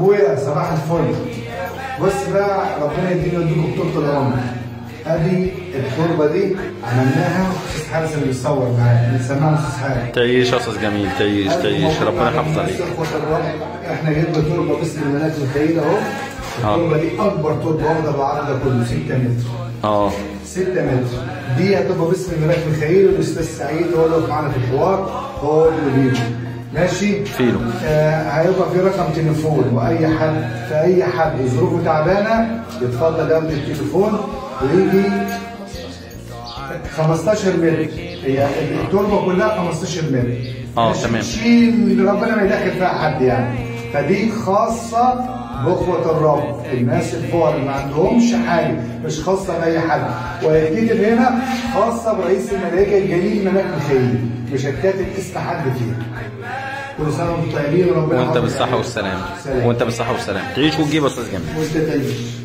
ابويا صباح الفل بص بقى ربنا يديني ويديكم طول العمر ادي التربه دي عملناها استاذ حارس اللي بيصور معايا بنسميها استاذ حارس تعيش يا استاذ جميل تعيش تعيش ربنا يحافظ عليك احنا جبنا تربه باسم الملاك ميخائيل اهو آه. التربه دي اكبر تربه واخده بالعرض ده كله 6 متر اه 6 متر دي هتبقى باسم الملاك ميخائيل والاستاذ سعيد هو اللي واقف معانا في الحوار هو اللي بيجي ماشي فيلو. آه هيبقى في رقم تليفون واي حد في اي حد ظروفه تعبانه يتفضل ياخد التليفون ويجي 15 متر هي التربه كلها 15 متر آه، ماشي؟ تمام. شيل ربنا ما يدخل فيها حد يعني فدي خاصه باخوه الرب الناس الفقراء اللي ما عندهمش حاجه مش خاصه باي حد وهيتكتب هنا خاصه برئيس الملائكه الجليل ملاك ميخائيل مش هتكتب اسم حد فيها كل سنه وانتم طيبين وربنا وانت يحفظك بالصحه عليكم. والسلام سلام. وانت بالصحه والسلام تعيش وتجيب يا استاذ جميل وانت تعيش